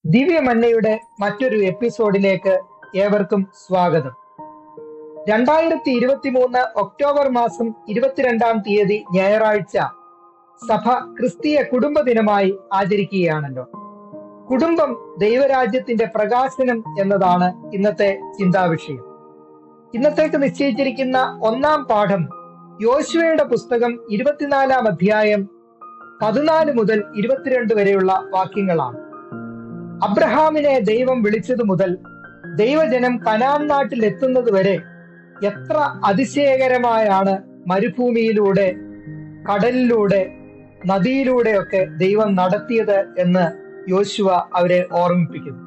ദിവ്യമന്നയുടെ മറ്റൊരു എപ്പിസോഡിലേക്ക് ഏവർക്കും സ്വാഗതം രണ്ടായിരത്തി ഇരുപത്തി മൂന്ന് ഒക്ടോബർ മാസം ഇരുപത്തിരണ്ടാം തീയതി ഞായറാഴ്ച സഭ ക്രിസ്തീയ കുടുംബ ദിനമായി ആചരിക്കുകയാണല്ലോ കുടുംബം ദൈവരാജ്യത്തിന്റെ പ്രകാശനം എന്നതാണ് ഇന്നത്തെ ചിന്താവിഷയം ഇന്നത്തേക്ക് നിശ്ചയിച്ചിരിക്കുന്ന ഒന്നാം പാഠം യോശുവയുടെ പുസ്തകം ഇരുപത്തിനാലാം അധ്യായം പതിനാല് മുതൽ ഇരുപത്തിരണ്ട് വരെയുള്ള വാക്യങ്ങളാണ് അബ്രഹാമിനെ ദൈവം വിളിച്ചതു മുതൽ ദൈവജനം കനാൻ നാട്ടിൽ എത്തുന്നത് വരെ എത്ര അതിശയകരമായാണ് മരുഭൂമിയിലൂടെ കടലിലൂടെ നദിയിലൂടെയൊക്കെ ദൈവം നടത്തിയത് എന്ന് യോശുവ അവരെ ഓർമ്മിപ്പിക്കുന്നു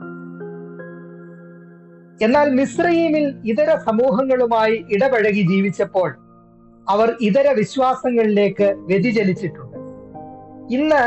എന്നാൽ മിസ്രയീമിൽ ഇതര സമൂഹങ്ങളുമായി ഇടപഴകി ജീവിച്ചപ്പോൾ അവർ ഇതര വിശ്വാസങ്ങളിലേക്ക് വ്യതിചലിച്ചിട്ടുണ്ട് ഇന്ന്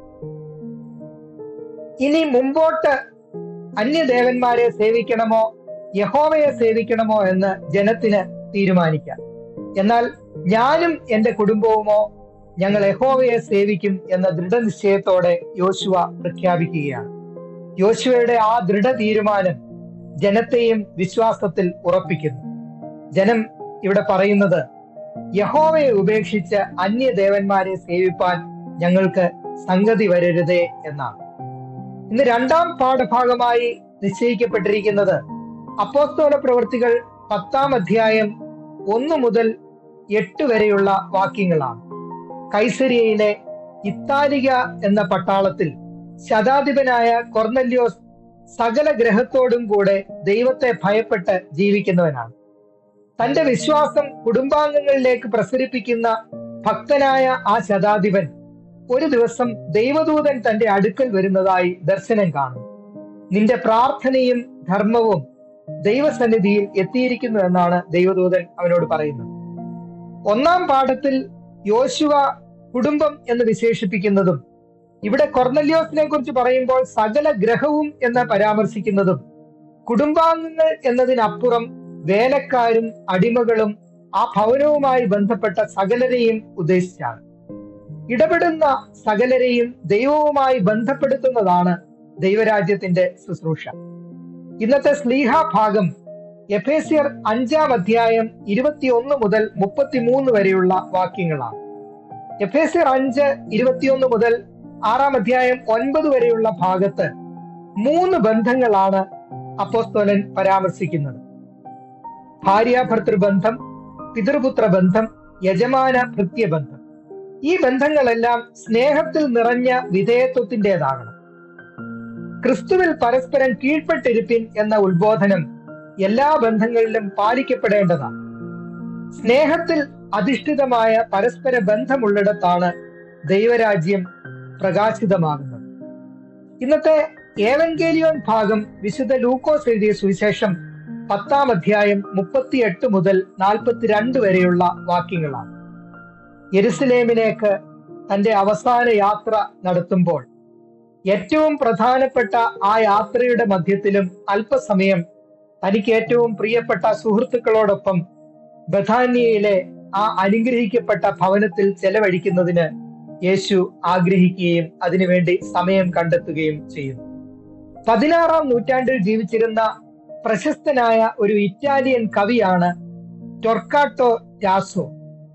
ഇനി മുമ്പോട്ട് അന്യദേവന്മാരെ സേവിക്കണമോ യഹോവയെ സേവിക്കണമോ എന്ന് ജനത്തിന് തീരുമാനിക്കാം എന്നാൽ ഞാനും എന്റെ കുടുംബവുമോ ഞങ്ങൾ യഹോവയെ സേവിക്കും എന്ന ദൃഢനിശ്ചയത്തോടെ യോശുവ പ്രഖ്യാപിക്കുകയാണ് യോശുവയുടെ ആ ദൃഢ തീരുമാനം ജനത്തെയും വിശ്വാസത്തിൽ ഉറപ്പിക്കുന്നു ജനം ഇവിടെ പറയുന്നത് യഹോവയെ ഉപേക്ഷിച്ച് അന്യദേവന്മാരെ സേവിപ്പാൻ ഞങ്ങൾക്ക് സംഗതി വരരുതേ എന്നാണ് ഇന്ന് രണ്ടാം പാഠഭാഗമായി നിശ്ചയിക്കപ്പെട്ടിരിക്കുന്നത് അപ്പോസ്തോല പ്രവൃത്തികൾ പത്താം അധ്യായം ഒന്ന് മുതൽ എട്ട് വരെയുള്ള വാക്യങ്ങളാണ് കൈസരിയയിലെ ഇത്താലിക എന്ന പട്ടാളത്തിൽ ശതാധിപനായ കൊർന്നല്യോസ് സകല ഗ്രഹത്തോടും കൂടെ ദൈവത്തെ ഭയപ്പെട്ട് ജീവിക്കുന്നവനാണ് തന്റെ വിശ്വാസം കുടുംബാംഗങ്ങളിലേക്ക് പ്രസരിപ്പിക്കുന്ന ഭക്തനായ ആ ശതാധിപൻ ഒരു ദിവസം ദൈവദൂതൻ തന്റെ അടുക്കൽ വരുന്നതായി ദർശനം കാണും നിന്റെ പ്രാർത്ഥനയും ധർമ്മവും ദൈവസന്നിധിയിൽ എത്തിയിരിക്കുന്നു എന്നാണ് ദൈവദൂതൻ അവനോട് പറയുന്നത് ഒന്നാം പാഠത്തിൽ യോശുവ കുടുംബം എന്ന് വിശേഷിപ്പിക്കുന്നതും ഇവിടെ കൊർന്നല്യോസിനെ കുറിച്ച് പറയുമ്പോൾ സകല ഗ്രഹവും എന്ന് പരാമർശിക്കുന്നതും കുടുംബാംഗങ്ങൾ എന്നതിനപ്പുറം വേലക്കാരും അടിമകളും ആ ഭവനവുമായി ബന്ധപ്പെട്ട സകലരെയും ഉദ്ദേശിച്ചാണ് ഇടപെടുന്ന സകലരെയും ദൈവവുമായി ബന്ധപ്പെടുത്തുന്നതാണ് ദൈവരാജ്യത്തിന്റെ ശുശ്രൂഷ ഇന്നത്തെ സ്ലീഹ ഭാഗം എഫേസിയർ അഞ്ചാം അധ്യായം ഇരുപത്തിയൊന്ന് മുതൽ മുപ്പത്തിമൂന്ന് വരെയുള്ള വാക്യങ്ങളാണ് എഫേസിയർ അഞ്ച് ഇരുപത്തിയൊന്ന് മുതൽ ആറാം അധ്യായം ഒൻപത് വരെയുള്ള ഭാഗത്ത് മൂന്ന് ബന്ധങ്ങളാണ് അപ്പോസ്തോലൻ പരാമർശിക്കുന്നത് ഭാര്യാഭർത്തൃ ബന്ധം പിതൃപുത്ര ബന്ധം യജമാന ഭൃത്യബന്ധം ഈ ബന്ധങ്ങളെല്ലാം സ്നേഹത്തിൽ നിറഞ്ഞ വിധേയത്വത്തിൻ്റെതാകണം ക്രിസ്തുവിൽ പരസ്പരം കീഴ്പ്പെട്ടിരിപ്പിൻ എന്ന ഉത്ബോധനം എല്ലാ ബന്ധങ്ങളിലും പാലിക്കപ്പെടേണ്ടതാണ് സ്നേഹത്തിൽ അധിഷ്ഠിതമായ പരസ്പര ബന്ധമുള്ളിടത്താണ് ദൈവരാജ്യം പ്രകാശിതമാകുന്നത് ഇന്നത്തെ ഏവൻഗേലിയോൻ ഭാഗം വിശുദ്ധ ലൂക്കോസ് എഴുതിയ സുവിശേഷം പത്താം അധ്യായം മുപ്പത്തിയെട്ട് മുതൽ നാൽപ്പത്തിരണ്ട് വരെയുള്ള വാക്യങ്ങളാണ് യെരുസലേമിലേക്ക് തന്റെ അവസാന യാത്ര നടത്തുമ്പോൾ ഏറ്റവും പ്രധാനപ്പെട്ട ആ യാത്രയുടെ മധ്യത്തിലും അല്പസമയം തനിക്ക് ഏറ്റവും പ്രിയപ്പെട്ട സുഹൃത്തുക്കളോടൊപ്പം ബഥാന്യയിലെ ആ അനുഗ്രഹിക്കപ്പെട്ട ഭവനത്തിൽ ചെലവഴിക്കുന്നതിന് യേശു ആഗ്രഹിക്കുകയും അതിനുവേണ്ടി സമയം കണ്ടെത്തുകയും ചെയ്യുന്നു പതിനാറാം നൂറ്റാണ്ടിൽ ജീവിച്ചിരുന്ന പ്രശസ്തനായ ഒരു ഇറ്റാലിയൻ കവിയാണ് ടൊർക്കാട്ടോ ടാസോ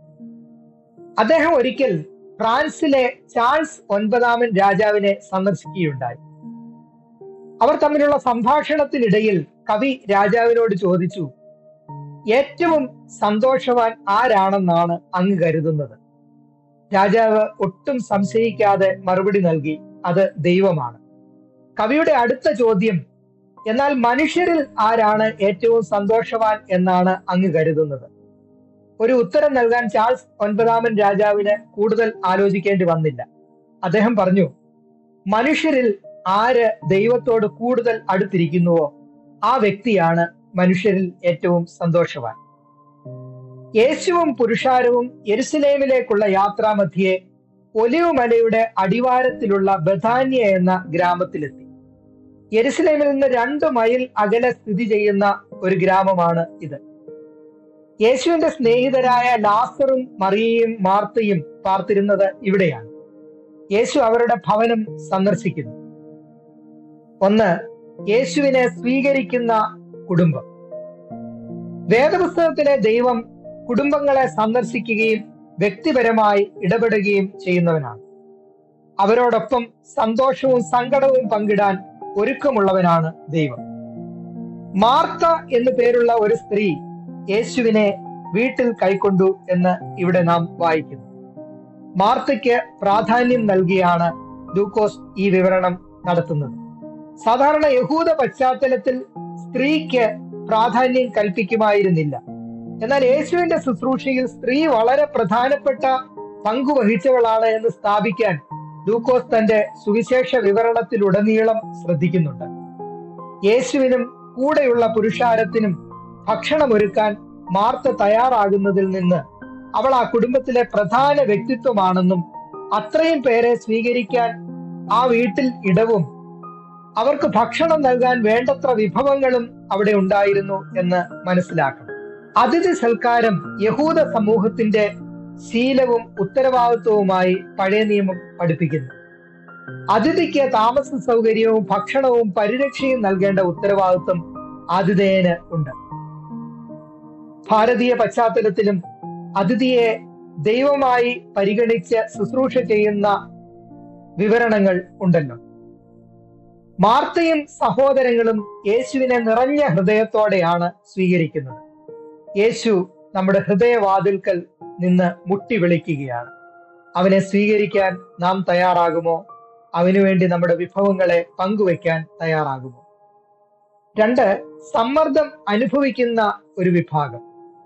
അദ്ദേഹം ഒരിക്കൽ ഫ്രാൻസിലെ ചാൾസ് ഒൻപതാമൻ രാജാവിനെ സന്ദർശിക്കുകയുണ്ടായി അവർ തമ്മിലുള്ള സംഭാഷണത്തിനിടയിൽ കവി രാജാവിനോട് ചോദിച്ചു ഏറ്റവും സന്തോഷവാൻ ആരാണെന്നാണ് അങ്ങ് കരുതുന്നത് രാജാവ് ഒട്ടും സംശയിക്കാതെ മറുപടി നൽകി അത് ദൈവമാണ് കവിയുടെ അടുത്ത ചോദ്യം എന്നാൽ മനുഷ്യരിൽ ആരാണ് ഏറ്റവും സന്തോഷവാൻ എന്നാണ് അങ്ങ് കരുതുന്നത് ഒരു ഉത്തരം നൽകാൻ ചാൾസ് ഒൻപതാമൻ രാജാവിന് കൂടുതൽ ആലോചിക്കേണ്ടി വന്നില്ല അദ്ദേഹം പറഞ്ഞു മനുഷ്യരിൽ ആര് ദൈവത്തോട് കൂടുതൽ അടുത്തിരിക്കുന്നുവോ ആ വ്യക്തിയാണ് മനുഷ്യരിൽ ഏറ്റവും സന്തോഷവാൻ യേശുവും പുരുഷാരവും യെരുസലേമിലേക്കുള്ള യാത്രാമധ്യേ ഒലിവ് മലയുടെ അടിവാരത്തിലുള്ള ബഥാന്യ എന്ന ഗ്രാമത്തിലെത്തി യെരുസലേമിൽ നിന്ന് രണ്ട് മൈൽ അകലെ സ്ഥിതി ചെയ്യുന്ന ഒരു ഗ്രാമമാണ് ഇത് യേശുവിന്റെ സ്നേഹിതരായ ലാസറും മറിയയും മാർത്തയും പാർത്തിരുന്നത് ഇവിടെയാണ് യേശു അവരുടെ ഭവനം സന്ദർശിക്കുന്നു ഒന്ന് യേശുവിനെ സ്വീകരിക്കുന്ന കുടുംബം വേദപുസ്തകത്തിലെ ദൈവം കുടുംബങ്ങളെ സന്ദർശിക്കുകയും വ്യക്തിപരമായി ഇടപെടുകയും ചെയ്യുന്നവനാണ് അവരോടൊപ്പം സന്തോഷവും സങ്കടവും പങ്കിടാൻ ഒരുക്കമുള്ളവനാണ് ദൈവം മാർത്ത എന്നു പേരുള്ള ഒരു സ്ത്രീ യേശുവിനെ വീട്ടിൽ കൈക്കൊണ്ടു എന്ന് ഇവിടെ നാം വായിക്കുന്നു മാർത്തയ്ക്ക് പ്രാധാന്യം നൽകിയാണ് ലൂക്കോസ് ഈ വിവരണം നടത്തുന്നത് സാധാരണ യഹൂദ പശ്ചാത്തലത്തിൽ സ്ത്രീക്ക് പ്രാധാന്യം കൽപ്പിക്കുമായിരുന്നില്ല എന്നാൽ യേശുവിന്റെ ശുശ്രൂഷയിൽ സ്ത്രീ വളരെ പ്രധാനപ്പെട്ട പങ്കു വഹിച്ചവളാണ് എന്ന് സ്ഥാപിക്കാൻ ലൂക്കോസ് തന്റെ സുവിശേഷ വിവരണത്തിലുടനീളം ശ്രദ്ധിക്കുന്നുണ്ട് യേശുവിനും കൂടെയുള്ള പുരുഷാരത്തിനും ഭക്ഷണമൊരുക്കാൻ മാർത്ത തയ്യാറാകുന്നതിൽ നിന്ന് അവൾ ആ കുടുംബത്തിലെ പ്രധാന വ്യക്തിത്വമാണെന്നും അത്രയും പേരെ സ്വീകരിക്കാൻ ആ വീട്ടിൽ ഇടവും അവർക്ക് ഭക്ഷണം നൽകാൻ വേണ്ടത്ര വിഭവങ്ങളും അവിടെ ഉണ്ടായിരുന്നു എന്ന് മനസ്സിലാക്കണം അതിഥി സൽക്കാരം യഹൂദ സമൂഹത്തിന്റെ ശീലവും ഉത്തരവാദിത്വവുമായി പഴയ നിയമം പഠിപ്പിക്കുന്നു അതിഥിക്ക് താമസ സൗകര്യവും ഭക്ഷണവും പരിരക്ഷയും നൽകേണ്ട ഉത്തരവാദിത്വം ആതിഥേയന് ഉണ്ട് ഭാരതീയ പശ്ചാത്തലത്തിലും അതിഥിയെ ദൈവമായി പരിഗണിച്ച് ശുശ്രൂഷ ചെയ്യുന്ന വിവരണങ്ങൾ ഉണ്ടല്ലോ മാർത്തയും സഹോദരങ്ങളും യേശുവിനെ നിറഞ്ഞ ഹൃദയത്തോടെയാണ് സ്വീകരിക്കുന്നത് യേശു നമ്മുടെ ഹൃദയവാതിൽക്കൽ നിന്ന് മുട്ടി വിളിക്കുകയാണ് അവനെ സ്വീകരിക്കാൻ നാം തയ്യാറാകുമോ അവനു വേണ്ടി നമ്മുടെ വിഭവങ്ങളെ പങ്കുവെക്കാൻ തയ്യാറാകുമോ രണ്ട് സമ്മർദ്ദം അനുഭവിക്കുന്ന ഒരു വിഭാഗം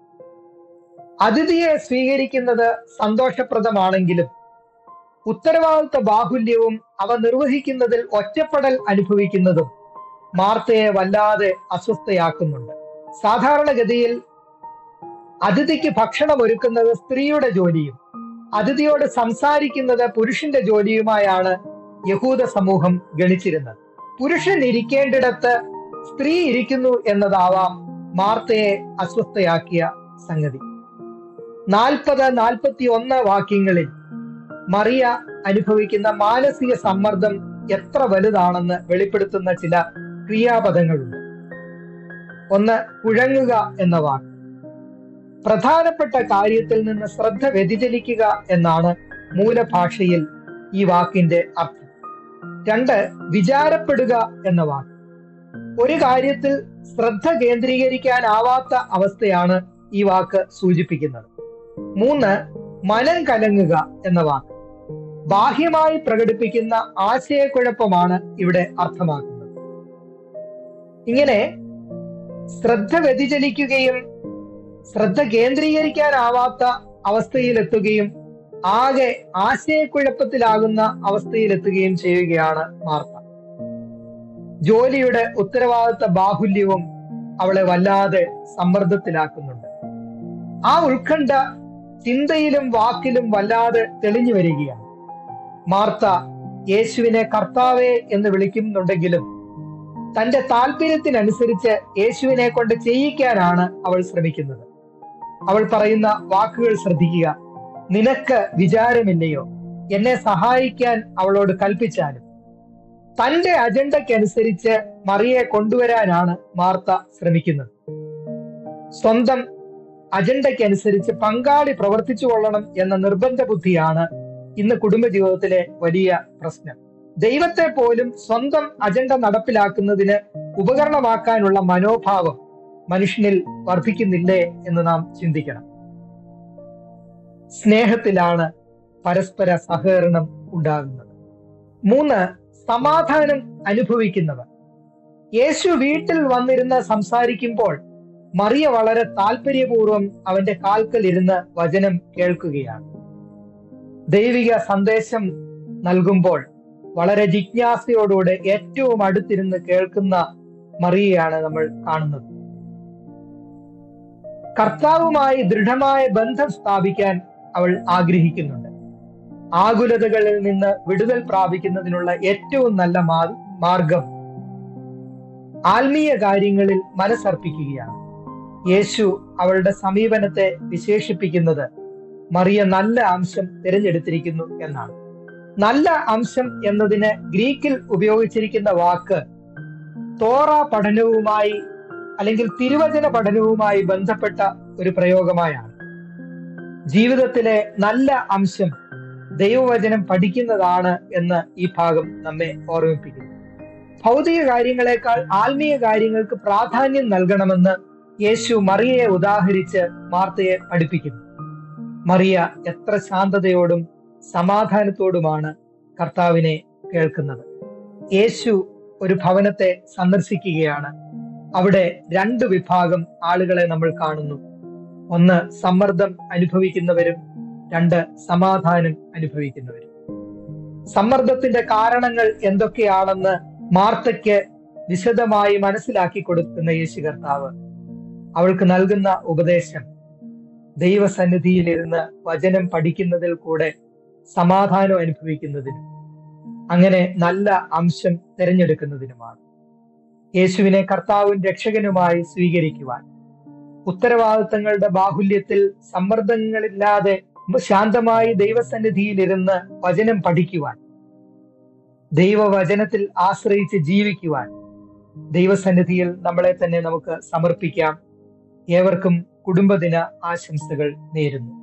അതിഥിയെ സ്വീകരിക്കുന്നത് സന്തോഷപ്രദമാണെങ്കിലും ഉത്തരവാദിത്ത ബാഹുല്യവും അവ നിർവഹിക്കുന്നതിൽ ഒറ്റപ്പെടൽ അനുഭവിക്കുന്നതും മാർത്തയെ വല്ലാതെ അസ്വസ്ഥയാക്കുന്നുണ്ട് സാധാരണഗതിയിൽ അതിഥിക്ക് ഭക്ഷണം ഒരുക്കുന്നത് സ്ത്രീയുടെ ജോലിയും അതിഥിയോട് സംസാരിക്കുന്നത് പുരുഷന്റെ ജോലിയുമായാണ് യഹൂദ സമൂഹം ഗണിച്ചിരുന്നത് പുരുഷൻ ഇരിക്കേണ്ടിടത്ത് സ്ത്രീ ഇരിക്കുന്നു എന്നതാവാം മാർത്തയെ അസ്വസ്ഥയാക്കിയ സംഗതി നാൽപ്പത് നാൽപ്പത്തി ഒന്ന് വാക്യങ്ങളിൽ മറിയ അനുഭവിക്കുന്ന മാനസിക സമ്മർദ്ദം എത്ര വലുതാണെന്ന് വെളിപ്പെടുത്തുന്ന ചില ക്രിയാപദങ്ങളുണ്ട് ഒന്ന് കുഴങ്ങുക എന്ന വാക്ക് പ്രധാനപ്പെട്ട കാര്യത്തിൽ നിന്ന് ശ്രദ്ധ വ്യതിചലിക്കുക എന്നാണ് മൂലഭാഷയിൽ ഈ വാക്കിന്റെ അർത്ഥം രണ്ട് വിചാരപ്പെടുക എന്ന വാക്ക് ഒരു കാര്യത്തിൽ ശ്രദ്ധ കേന്ദ്രീകരിക്കാനാവാത്ത അവസ്ഥയാണ് ഈ വാക്ക് സൂചിപ്പിക്കുന്നത് മൂന്ന് മനം കലങ്ങുക എന്ന വാക്ക് ബാഹ്യമായി പ്രകടിപ്പിക്കുന്ന ആശയക്കുഴപ്പമാണ് ഇവിടെ അർത്ഥമാക്കുന്നത് ഇങ്ങനെ ശ്രദ്ധ വ്യതിചലിക്കുകയും ശ്രദ്ധ കേന്ദ്രീകരിക്കാനാവാത്ത അവസ്ഥയിലെത്തുകയും ആകെ ആശയക്കുഴപ്പത്തിലാകുന്ന അവസ്ഥയിലെത്തുകയും ചെയ്യുകയാണ് മാർത്ത ജോലിയുടെ ഉത്തരവാദിത്ത ബാഹുല്യവും അവളെ വല്ലാതെ സമ്മർദ്ദത്തിലാക്കുന്നുണ്ട് ആ ഉത്കണ്ഠ ചിന്തയിലും വാക്കിലും വല്ലാതെ തെളിഞ്ഞു വരികയാണ് മാർത്ത യേശുവിനെ കർത്താവേ എന്ന് വിളിക്കുന്നുണ്ടെങ്കിലും തന്റെ താല്പര്യത്തിനനുസരിച്ച് യേശുവിനെ കൊണ്ട് ചെയ്യിക്കാനാണ് അവൾ ശ്രമിക്കുന്നത് അവൾ പറയുന്ന വാക്കുകൾ ശ്രദ്ധിക്കുക നിനക്ക് വിചാരമില്ലയോ എന്നെ സഹായിക്കാൻ അവളോട് കൽപ്പിച്ചാലും തന്റെ അജണ്ടയ്ക്കനുസരിച്ച് മറിയെ കൊണ്ടുവരാനാണ് മാർത്ത ശ്രമിക്കുന്നത് സ്വന്തം അജണ്ടയ്ക്കനുസരിച്ച് പങ്കാളി പ്രവർത്തിച്ചു കൊള്ളണം എന്ന നിർബന്ധ ബുദ്ധിയാണ് ഇന്ന് കുടുംബജീവിതത്തിലെ വലിയ പ്രശ്നം ദൈവത്തെ പോലും സ്വന്തം അജണ്ട നടപ്പിലാക്കുന്നതിന് ഉപകരണമാക്കാനുള്ള മനോഭാവം മനുഷ്യനിൽ വർദ്ധിക്കുന്നില്ലേ എന്ന് നാം ചിന്തിക്കണം സ്നേഹത്തിലാണ് പരസ്പര സഹകരണം ഉണ്ടാകുന്നത് മൂന്ന് സമാധാനം അനുഭവിക്കുന്നവർ യേശു വീട്ടിൽ വന്നിരുന്ന് സംസാരിക്കുമ്പോൾ മറിയ വളരെ താല്പര്യപൂർവ്വം അവന്റെ കാൽക്കൽ ഇരുന്ന് വചനം കേൾക്കുകയാണ് ദൈവിക സന്ദേശം നൽകുമ്പോൾ വളരെ ജിജ്ഞാസയോടുകൂടെ ഏറ്റവും അടുത്തിരുന്ന് കേൾക്കുന്ന മറിയയാണ് നമ്മൾ കാണുന്നത് കർത്താവുമായി ദൃഢമായ ബന്ധം സ്ഥാപിക്കാൻ അവൾ ആഗ്രഹിക്കുന്നുണ്ട് ആകുലതകളിൽ നിന്ന് വിടുതൽ പ്രാപിക്കുന്നതിനുള്ള ഏറ്റവും നല്ല മാ- മാർഗം ആത്മീയ കാര്യങ്ങളിൽ മനസ്സർപ്പിക്കുകയാണ് യേശു അവളുടെ സമീപനത്തെ വിശേഷിപ്പിക്കുന്നത് മറിയ നല്ല അംശം തിരഞ്ഞെടുത്തിരിക്കുന്നു എന്നാണ് നല്ല അംശം എന്നതിന് ഗ്രീക്കിൽ ഉപയോഗിച്ചിരിക്കുന്ന വാക്ക് തോറ പഠനവുമായി അല്ലെങ്കിൽ തിരുവചന പഠനവുമായി ബന്ധപ്പെട്ട ഒരു പ്രയോഗമായാണ് ജീവിതത്തിലെ നല്ല അംശം ദൈവവചനം പഠിക്കുന്നതാണ് എന്ന് ഈ ഭാഗം നമ്മെ ഓർമ്മിപ്പിക്കുന്നു ഭൗതിക കാര്യങ്ങളെക്കാൾ ആത്മീയ കാര്യങ്ങൾക്ക് പ്രാധാന്യം നൽകണമെന്ന് യേശു മറിയയെ ഉദാഹരിച്ച് മാർത്തയെ പഠിപ്പിക്കുന്നു മറിയ എത്ര ശാന്തതയോടും സമാധാനത്തോടുമാണ് കർത്താവിനെ കേൾക്കുന്നത് യേശു ഒരു ഭവനത്തെ സന്ദർശിക്കുകയാണ് അവിടെ രണ്ട് വിഭാഗം ആളുകളെ നമ്മൾ കാണുന്നു ഒന്ന് സമ്മർദ്ദം അനുഭവിക്കുന്നവരും രണ്ട് സമാധാനം അനുഭവിക്കുന്നവരും സമ്മർദ്ദത്തിന്റെ കാരണങ്ങൾ എന്തൊക്കെയാണെന്ന് മാർത്തയ്ക്ക് വിശദമായി മനസ്സിലാക്കി കൊടുക്കുന്ന യേശു കർത്താവ് അവൾക്ക് നൽകുന്ന ഉപദേശം ദൈവസന്നിധിയിലിരുന്ന് വചനം പഠിക്കുന്നതിൽ കൂടെ സമാധാനം അനുഭവിക്കുന്നതിനും അങ്ങനെ നല്ല അംശം തിരഞ്ഞെടുക്കുന്നതിനുമാണ് യേശുവിനെ കർത്താവും രക്ഷകനുമായി സ്വീകരിക്കുവാൻ ഉത്തരവാദിത്തങ്ങളുടെ ബാഹുല്യത്തിൽ സമ്മർദ്ദങ്ങളില്ലാതെ ശാന്തമായി ദൈവസന്നിധിയിലിരുന്ന് വചനം പഠിക്കുവാൻ ദൈവവചനത്തിൽ ആശ്രയിച്ച് ജീവിക്കുവാൻ ദൈവസന്നിധിയിൽ നമ്മളെ തന്നെ നമുക്ക് സമർപ്പിക്കാം ഏവർക്കും കുടുംബദിന ആശംസകൾ നേരുന്നു